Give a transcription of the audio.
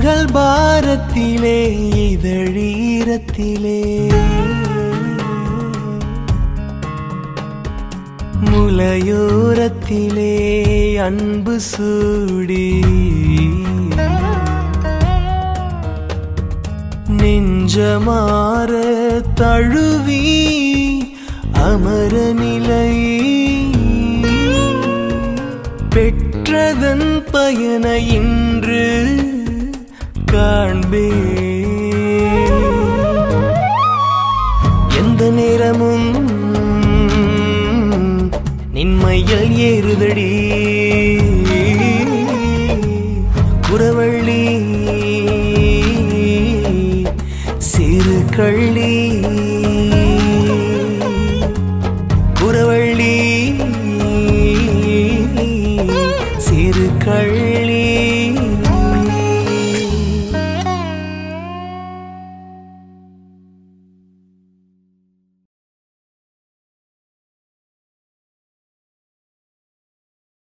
உடல் பாரத்திலே இதழீரத்திலே முலையோரத்திலே அன்பு சூடி நெஞ்சமாற தழுவி அமர நிலை பெற்றதன் பயன இன்று காண்பே எந்த நேரமும் நின்மையில் ஏறுதடி குறவள்ளி சிறு கள்ளி